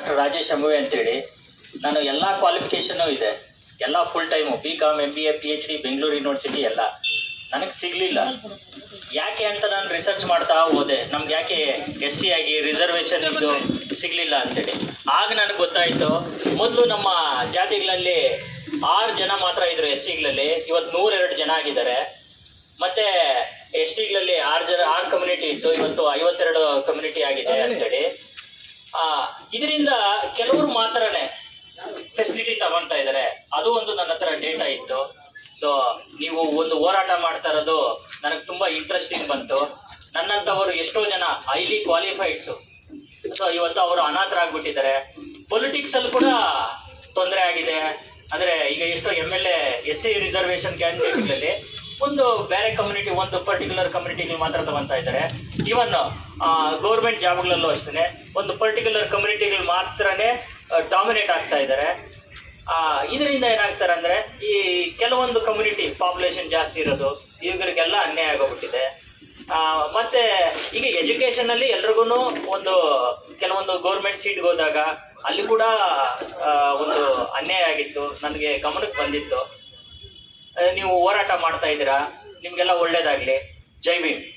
doctor Rajesh ಅಂಬುವೆ ಅಂತೇಳಿ ನಾನು ಎಲ್ಲ ಕ್ವಾಲಿಫಿಕೇಷನು ಇದೆ ಎಲ್ಲ full time B com M B A P H D Bengaluru university ಎಲ್ಲ ನನಗೆ ಸಿಗಲಿಲ್ಲ ಯಾಕೆ ಅಂತ ನಾನು ರಿಸರ್ಚ್ ಮಾಡ್ತಾ ಹೋದೆ ನಮ್ಗೆ ಯಾಕೆ ಎಸ್ ಸಿ ಆಗಿ ರಿಸರ್ವೇಷನ್ ಇದು ಸಿಗಲಿಲ್ಲ ಅಂತೇಳಿ ಆಗ ನನಗೆ ಗೊತ್ತಾಯಿತು ಮೊದಲು ನಮ್ಮ ಜಾತಿಗಳಲ್ಲಿ ಆರು ಜನ ಮಾತ್ರ ಇದ್ರು ಎಸ್ ಸಿಗಳಲ್ಲಿ ಇವತ್ತು ನೂರೆರಡು ಜನ ಆಗಿದ್ದಾರೆ ಮತ್ತೆ ಎಸ್ ಟಿಗಳಲ್ಲಿ ಆರು ಜನ ಆರು ಕಮ್ಯುನಿಟಿ ಇತ್ತು ಇವತ್ತು ಐವತ್ತೆರಡು ಕಮ್ಯುನಿಟಿ ಆಗಿದೆ ಅಂತೇಳಿ ಆ, ಇದರಿಂದ ಕೆಲವರು ಮಾತ್ರನೇ ಫೆಸಿಲಿಟಿ ತಗೊಳ್ತಾ ಇದ್ದಾರೆ ಅದು ಒಂದು ನನ್ನ ಹತ್ರ ಡೇಟಾ ಇತ್ತು ಸೊ ನೀವು ಒಂದು ಹೋರಾಟ ಮಾಡ್ತಾ ಇರೋದು ನನಗೆ ತುಂಬಾ ಇಂಟ್ರೆಸ್ಟಿಂಗ್ ಬಂತು ನನ್ನಂಥವರು ಎಷ್ಟೋ ಜನ ಹೈಲಿ ಕ್ವಾಲಿಫೈಡ್ಸು ಸೊ ಇವತ್ತು ಅವರು ಅನಾಥರಾಗ್ಬಿಟ್ಟಿದ್ದಾರೆ ಪೊಲಿಟಿಕ್ಸ್ ಅಲ್ಲಿ ಕೂಡ ತೊಂದರೆ ಆಗಿದೆ ಅಂದ್ರೆ ಈಗ ಎಷ್ಟೋ M L A S C reservation ಕ್ಯಾಂಡಿಡೇಟ್ಗಳಲ್ಲಿ ಒಂದು ಬೇರೆ ಕಮ್ಯುನಿಟಿ ಒಂದು ಪರ್ಟಿಕ್ಯುಲರ್ ಕಮ್ಯುನಿಟಿಗೆ ಮಾತ್ರ ತಗೊಂತಾ ಇದ್ದಾರೆ ಇವನ್ ಗೌರ್ಮೆಂಟ್ ಜಾಬ್ಗಳಲ್ಲೂ ಅಷ್ಟೇ ಒಂದು ಪರ್ಟಿಕ್ಯುಲರ್ ಕಮ್ಯುನಿಟಿಗಳು ಮಾತ್ರನೇ ಡಾಮಿನೇಟ್ ಆಗ್ತಾ ಇದ್ದಾರೆ ಆ, ಇದರಿಂದ ಏನಾಗ್ತಾರೆ ಅಂದ್ರೆ ಈ ಕೆಲವೊಂದು ಕಮ್ಯುನಿಟಿ ಪಾಪ್ಯುಲೇಷನ್ ಜಾಸ್ತಿ ಇರೋದು ಇವುಗಳಿಗೆಲ್ಲ ಅನ್ಯಾಯ ಆಗೋಗ್ಬಿಟ್ಟಿದೆ ಆ, ಮತ್ತೆ ಈಗ ಎಜುಕೇಶನ್ ಅಲ್ಲಿ ಎಲ್ರಿಗೂ ಒಂದು ಕೆಲವೊಂದು ಗೌರ್ಮೆಂಟ್ ಸೀಟ್ಗೆ ಹೋದಾಗ ಅಲ್ಲಿ ಕೂಡ ಆ, ಒಂದು ಅನ್ಯಾಯ ಆಗಿತ್ತು ನನಗೆ ಗಮನಕ್ಕೆ ಬಂದಿತ್ತು ಆ, ನೀವು ಹೋರಾಟ ಮಾಡ್ತಾ ಇದ್ದೀರಾ ನಿಮ್ಗೆಲ್ಲ ಒಳ್ಳೇದಾಗ್ಲಿ ಜೈ ಭೀಮ್